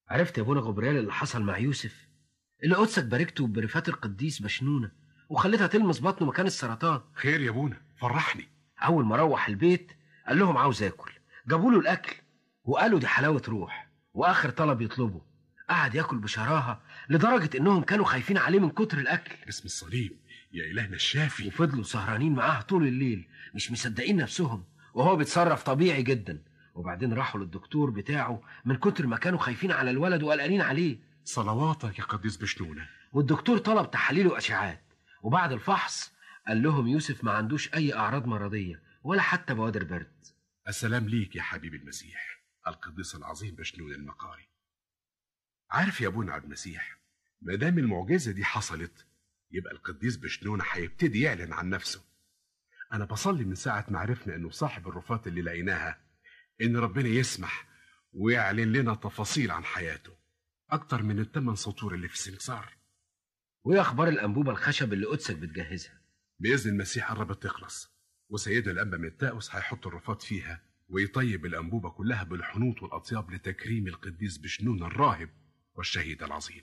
عرفت يا ابونا غبريال اللي حصل مع يوسف اللي قدسك باركته برفات القديس بشنونه وخليتها تلمس بطنه مكان السرطان خير يا ابونا فرحني اول ما روح البيت قال لهم عاوز اكل جابوا له الاكل وقالوا دي حلاوه روح واخر طلب يطلبه قعد ياكل بشراهه لدرجه انهم كانوا خايفين عليه من كتر الاكل باسم الصليب يا الهنا الشافي وفضلوا سهرانين معاه طول الليل مش مصدقين نفسهم وهو بيتصرف طبيعي جدا وبعدين راحوا للدكتور بتاعه من كتر ما كانوا خايفين على الولد وقلقانين عليه صلواتك يا قديس بشنونه والدكتور طلب تحاليل واشعاعات وبعد الفحص قال لهم يوسف ما عندوش اي اعراض مرضيه ولا حتى بوادر برد السلام ليك يا حبيب المسيح القديس العظيم بشنون المقاري عارف يا ابونا عبد المسيح ما دام المعجزه دي حصلت يبقى القديس بشنون هيبتدي يعلن عن نفسه انا بصلي من ساعه ما عرفنا انه صاحب الرفات اللي لقيناها ان ربنا يسمح ويعلن لنا تفاصيل عن حياته اكتر من الثمان سطور اللي في السمسار وايه اخبار الانبوبه الخشب اللي قدسك بتجهزها باذن المسيح قربت تخلص وسيدنا الانبا متاوس هيحط الرفات فيها ويطيب الانبوبه كلها بالحنوط والاطياب لتكريم القديس بشنون الراهب والشهيد العظيم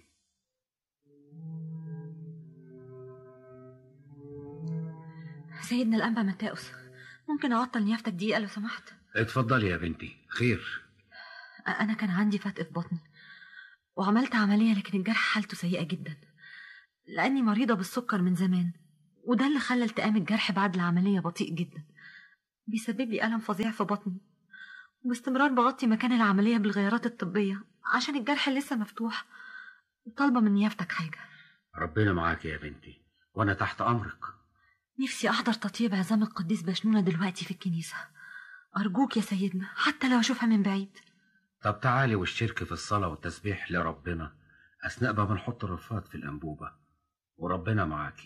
سيدنا الأنبا متاوس ممكن أعطل نيافتك دقيقة لو سمحت اتفضلي يا بنتي خير أ- أنا كان عندي فتق في بطني وعملت عملية لكن الجرح حالته سيئة جدا لأني مريضة بالسكر من زمان وده اللي خلى التئام الجرح بعد العملية بطيء جدا بيسبب لي ألم فظيع في بطني وباستمرار بغطي مكان العملية بالغيارات الطبية عشان الجرح لسه مفتوح وطالبة من نيافتك حاجة ربنا معاك يا بنتي وانا تحت امرك نفسي أحضر تطيب عظام القديس بشنونة دلوقتي في الكنيسة أرجوك يا سيدنا حتى لو أشوفها من بعيد طب تعالي واشتركي في الصلاة والتسبيح لربنا أثناء ما بنحط الرفات في الأنبوبة وربنا معاكي